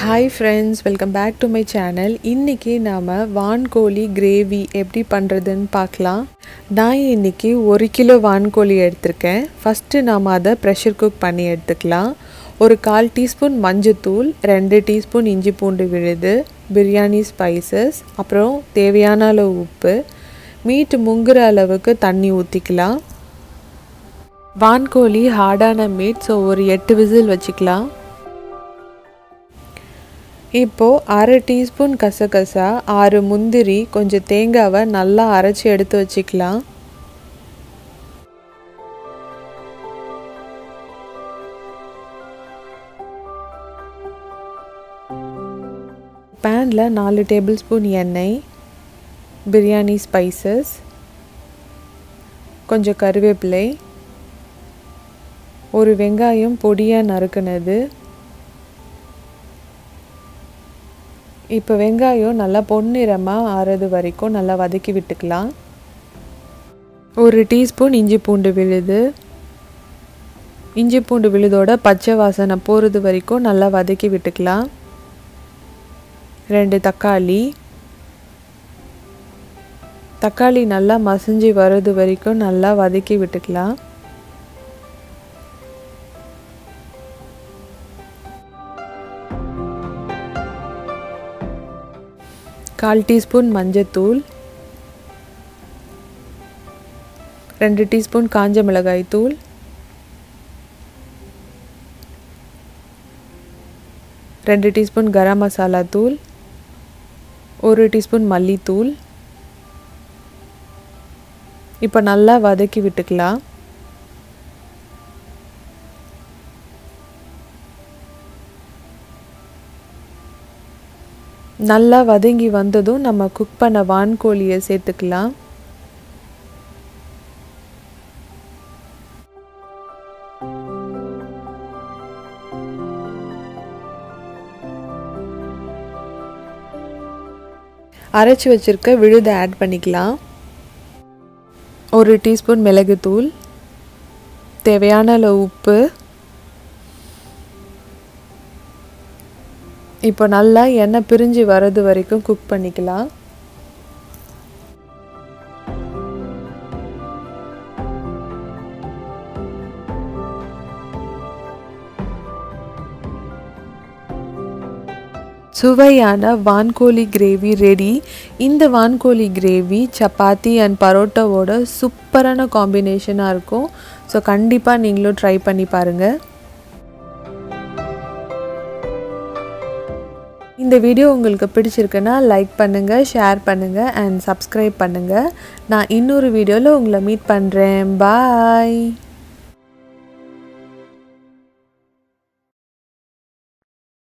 hi friends welcome back to my channel இன்றைக்கி நாம் வான்கோழி கிரேவி எப்படி பண்ணுறதுன்னு பார்க்கலாம் நான் இன்றைக்கி ஒரு கிலோ வான்கோழி எடுத்திருக்கேன் ஃபஸ்ட்டு நாம் அதை ப்ரெஷர் குக் பண்ணி எடுத்துக்கலாம் ஒரு கால் டீஸ்பூன் மஞ்சத்தூள் ரெண்டு டீஸ்பூன் இஞ்சி பூண்டு விழுது பிரியாணி ஸ்பைசஸ் அப்புறம் தேவையான அளவு உப்பு மீட் முங்குற அளவுக்கு தண்ணி ஊற்றிக்கலாம் வான்கோழி ஹார்டான மீட் ஸோ ஒரு எட்டு விசில் வச்சுக்கலாம் இப்போது அரை டீஸ்பூன் கசகசா ஆறு முந்திரி கொஞ்சம் தேங்காவை நல்லா அரைச்சி எடுத்து வச்சுக்கலாம் பேனில் நாலு டேபிள் ஸ்பூன் எண்ணெய் பிரியாணி ஸ்பைசஸ் கொஞ்சம் கருவேப்பிலை ஒரு வெங்காயம் பொடியாக நறுக்குனது இப்போ வெங்காயம் நல்லா பொன்னிறமாக ஆறது வரைக்கும் நல்லா வதக்கி விட்டுக்கலாம் ஒரு டீஸ்பூன் இஞ்சி பூண்டு விழுது இஞ்சி பூண்டு விழுதோட பச்சை வாசனை போகிறது வரைக்கும் நல்லா வதக்கி விட்டுக்கலாம் ரெண்டு தக்காளி தக்காளி நல்லா மசிஞ்சு வர்றது வரைக்கும் நல்லா வதக்கி விட்டுக்கலாம் கால் டீஸ்பூன் மஞ்சத்தூள் ரெண்டு டீஸ்பூன் காஞ்ச மிளகாய் தூள் ரெண்டு டீஸ்பூன் கரம் மசாலா தூள் ஒரு டீஸ்பூன் மல்லித்தூள் இப்போ நல்லா வதக்கி விட்டுக்கலாம் நல்லா வதங்கி வந்ததும் நம்ம குக் பண்ண வான்கோழியை சேர்த்துக்கலாம் அரைச்சி வச்சுருக்க விழுதை ஆட் பண்ணிக்கலாம் ஒரு டீஸ்பூன் மிளகுத்தூள் தேவையான அளவு உப்பு இப்போ நல்லா எண்ணெய் பிரிஞ்சு வர்றது வரைக்கும் குக் பண்ணிக்கலாம் சுவையான வான்கோழி கிரேவி ரெடி இந்த வான்கோழி கிரேவி சப்பாத்தி அண்ட் பரோட்டாவோட சூப்பரான காம்பினேஷனாக இருக்கும் ஸோ கண்டிப்பாக நீங்களும் ட்ரை பண்ணி பாருங்கள் இந்த வீடியோ உங்களுக்கு பிடிச்சிருக்குன்னா லைக் பண்ணுங்கள் ஷேர் பண்ணுங்கள் அண்ட் சப்ஸ்கிரைப் பண்ணுங்கள் நான் இன்னொரு வீடியோவில் உங்களை மீட் பண்ணுறேன் பாய்